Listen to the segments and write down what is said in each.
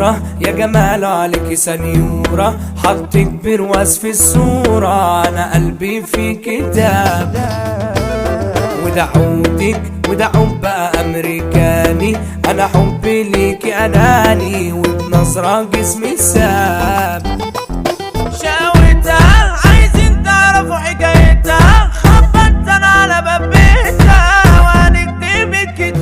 أمورة يا جمال عليك سنيورة حطك برواز في الصورة أنا قلبي في كتاب وده عودك وده حب بقى أمريكاني أنا حبي ليكي أناني وبنظرة جسمي ساب شاوتها عايزين تعرفوا حكايتها خبطت انا على باب بيتها وهنكتب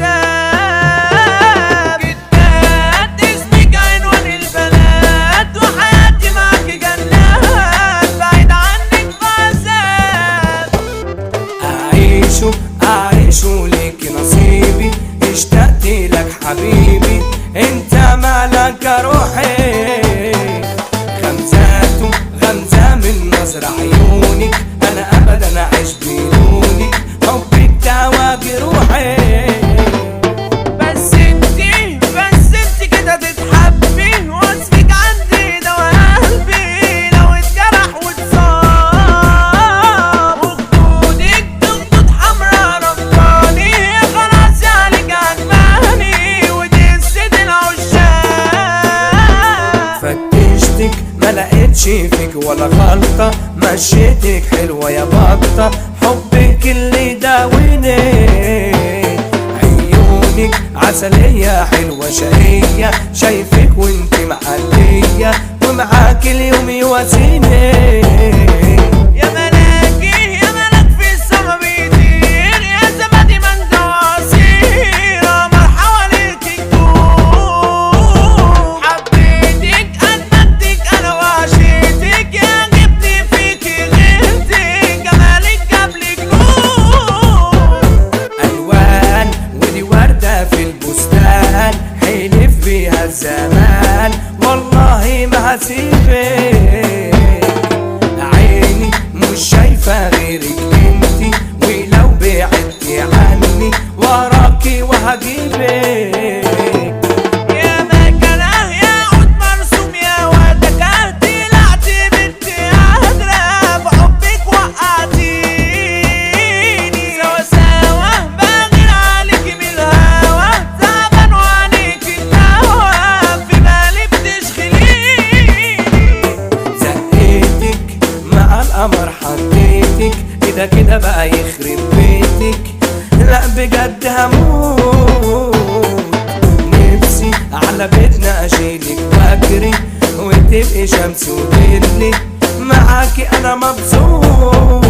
الكتاب كتاب اسمك عنوان البنات وحياتي معاكي جنات بعيد عنك بعذاب أعيشه أعيشه ليك نصيبي اشتقت لك حبيبي انت مالك يا روحي غمزاته غمزة من نظر عيونك انا ابدا اعيش بدونك حبك دواجي روحي بس انتي بس انتي كده تتحبي واسمك عندي دوا قلبي لو اتجرح واتصاب وخدودك تخطوط حمرا ربطاني خلاص عليك عجباني ودي الست العشاق فتشتك ما لقيتش فيك ولا غلطة مشيتك حلوة يا بطة حبك اللي داويني عيونك عسلية حلوة شقية شايفك وانت معدية ومعاك اليوم يواسيني يا ملاكي يا ملاك في السما بيطير يا زبادي ما انت عصير قمر حواليك الكون حبيتك اجمدتك انا وعشيتك يا جبتي فيكي غيرتك جمالك جابلك نور ألوان ودي وردة في البستان حلف بيها الزمان والله ما هسيبك عيني مش شايفة غيرك انتي ولو بعدتي عني وراكي وهجيبك يا مكنة يا عود مرسوم يا ودك طلعتي بنت قادرة بحبك وقعتيني سوا سوا بغير عليكي من الهوا تعبان وعليكي الدوا في بالي بتشغليني زقيتك مع القمر حطيتك كده كده بقى يخرب بيتك لا بجد هموت نفسي على بيتنا اشيلك واجري وتبقي شمس وظلي معاكي انا مبسوط